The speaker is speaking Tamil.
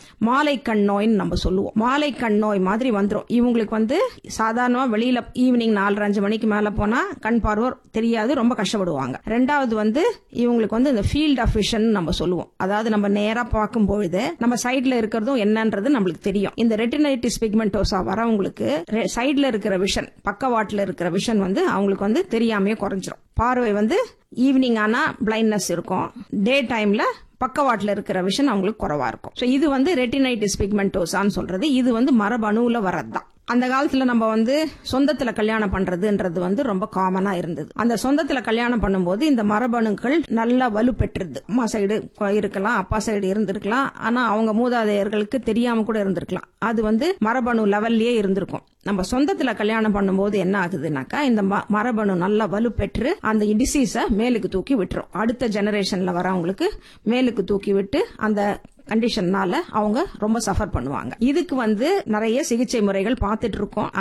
மாலை கண் நோய்னு நம்ம சொல்லுவோம் மாலை கண் நோய் மாதிரி வந்துரும் இவங்களுக்கு வந்து சாதாரணமா வெளியில ஈவினிங் நாலரை அஞ்சு மணிக்கு மேல போனா கண் பார்வை தெரியாது ரொம்ப கஷ்டப்படுவாங்க ரெண்டாவது வந்து இவங்களுக்கு வந்து இந்த ஃபீல்ட் ஆஃப் விஷன் நம்ம சொல்லுவோம் அதாவது நம்ம நேரா பார்க்கும் பொழுது நம்ம சைட்ல இருக்கிறதும் என்னன்றது நம்மளுக்கு தெரியும் இந்த ரெட்டினைட்டிஸ் பிக்மெண்டோசா வரவங்களுக்கு சைட்ல இருக்கிற விஷன் பக்கவாட்டுல இருக்கிற விஷன் வந்து அவங்களுக்கு வந்து தெரியாமையே குறைஞ்சிரும் பார்வை வந்து ஈவினிங் ஆனா பிளைண்ட்னஸ் இருக்கும் டே டைம்ல பக்கவாட்டுல இருக்கிற விஷன் அவங்களுக்கு குறைவா இருக்கும் ஸோ இது வந்து ரெட்டினைட்டிஸ் பிக்மெண்டோசான்னு சொல்றது இது வந்து மரபணுல வரதுதான் அந்த காலத்துல நம்ம வந்து சொந்தத்துல கல்யாணம் பண்றதுன்றது வந்து ரொம்ப காமனா இருந்தது அந்த சொந்தத்துல கல்யாணம் பண்ணும்போது இந்த மரபணுக்கள் நல்லா வலுப்பெற்றுது அம்மா சைடு இருக்கலாம் அப்பா சைடு இருந்திருக்கலாம் ஆனா அவங்க மூதாதையர்களுக்கு தெரியாம கூட இருந்திருக்கலாம் அது வந்து மரபணு லெவல்லயே இருந்திருக்கும் நம்ம சொந்தத்துல கல்யாணம் பண்ணும்போது என்ன ஆகுதுனாக்கா இந்த ம- மரபணு நல்லா வலுப்பெற்று அந்த டிசீஸ மேலுக்கு தூக்கி விட்டுரும் அடுத்த ஜெனரேஷன்ல வரவங்களுக்கு மேலுக்கு தூக்கி விட்டு அந்த கண்டிஷன்னால அவங்க ரொம்ப சஃபர் பண்ணுவாங்க இதுக்கு வந்து நிறைய சிகிச்சை முறைகள் பார்த்துட்டு இருக்கோம்